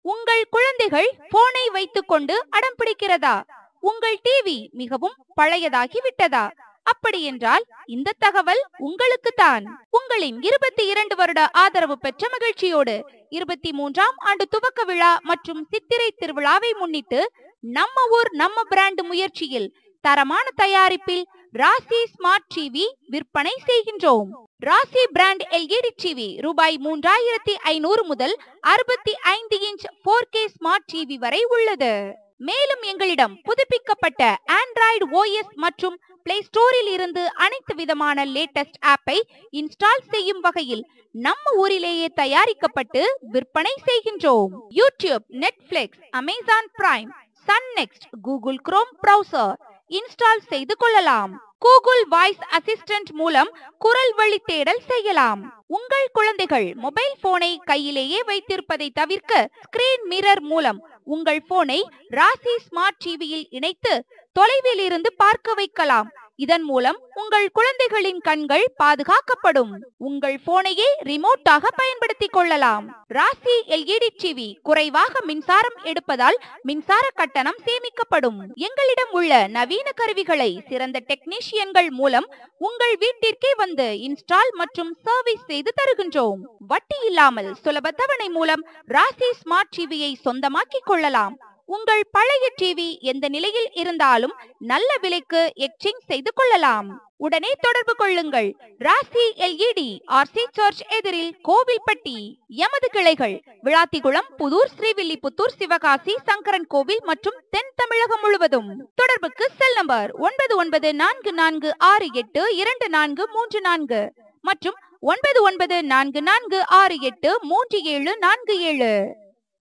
உங்கள் குழந்தைகள் போனை வைத்துக்கொண்டு அடம் பிடிக்கிறதா உங்கள் டிவி மிகவும் பழையதாகி விட்டதா அப்படி என்றால் இந்த தகவல் உங்களுக்கு தான் உங்களின் இருபத்தி இரண்டு வருட ஆதரவு பெற்ற மகிழ்ச்சியோடு இருபத்தி மூன்றாம் ஆண்டு துவக்க விழா மற்றும் சித்திரை திருவிழாவை முன்னிட்டு நம்ம ஊர் நம்ம பிராண்ட் முயற்சியில் தரமான தயாரிப்பில் ராசி ஸ்மார்ட் டிவி விற்பனை செய்கின்றோம் ராசி பிராண்ட் எல்இடி டிவி ரூபாய் மூன்றாயிரத்தி ஐநூறு முதல் அறுபத்தி ஐந்து inch four K smart TV வரை உள்ளது மேலும் எங்களிடம் புதுப்பிக்கப்பட்ட ஆண்ட்ராய்டு ஓஎஸ் மற்றும் பிளே ஸ்டோரில் இருந்து அனைத்து விதமான லேட்டஸ்ட் ஆப்பை இன்ஸ்டால் செய்யும் வகையில் நம்ம ஊரிலேயே தயாரிக்கப்பட்டு விற்பனை செய்கின்றோம் YouTube Netflix Amazon Prime Sun Next Google Chrome browser install செய்து கொள்ளலாம் கூகுள் வாய்ஸ் அசிஸ்டன்ட் மூலம் குரல் வழி தேடல் செய்யலாம் உங்கள் குழந்தைகள் மொபைல் போனை கையிலேயே வைத்திருப்பதை தவிர்க்க ஸ்கிரீன் மிரர் மூலம் உங்கள் போனை ராசி ஸ்மார்ட் டிவியில் இணைத்து தொலைவில் இருந்து பார்க்க வைக்கலாம் இதன் மூலம் உங்கள் குழந்தைகளின் கண்கள் பாதுகாக்கப்படும் உங்கள் போனையே ரிமோட்டாக பயன்படுத்திக் கொள்ளலாம் ராசி எல்இடி டிவி குறைவாக மின்சாரம் எடுப்பதால் மின்சார கட்டணம் சேமிக்கப்படும் எங்களிடம் உள்ள நவீன கருவிகளை சிறந்த டெக்னீஷியன்கள் மூலம் உங்கள் வீட்டிற்கே வந்து இன்ஸ்டால் மற்றும் சர்வீஸ் செய்து தருகின்றோம் வட்டி இல்லாமல் சுலப தவணை மூலம் ராசி ஸ்மார்ட் டிவியை சொந்தமாக்கிக் கொள்ளலாம் உங்கள் பழைய டிவி எந்த நிலையில் இருந்தாலும் நல்ல விலைக்கு எக்ஸ்சேஞ்ச் செய்து கொள்ளலாம் உடனே தொடர்பு கொள்ளுங்கள் ராசி எல்இடி ஆர்சி சர்ச் எதிரில் கோவில்பட்டி எமது கிளைகள் விளாத்திகுளம் புதூர் ஸ்ரீவில்லிபுத்தூர் சிவகாசி சங்கரன் கோவில் மற்றும் தென் தமிழகம் முழுவதும் தொடர்புக்கு செல் நம்பர் ஒன்பது ஒன்பது நான்கு நான்கு ஆறு எட்டு இரண்டு நான்கு மூன்று நான்கு மற்றும் ஒன்பது ஒன்பது நான்கு நான்கு ஆறு எட்டு மூன்று ஏழு நான்கு ஏழு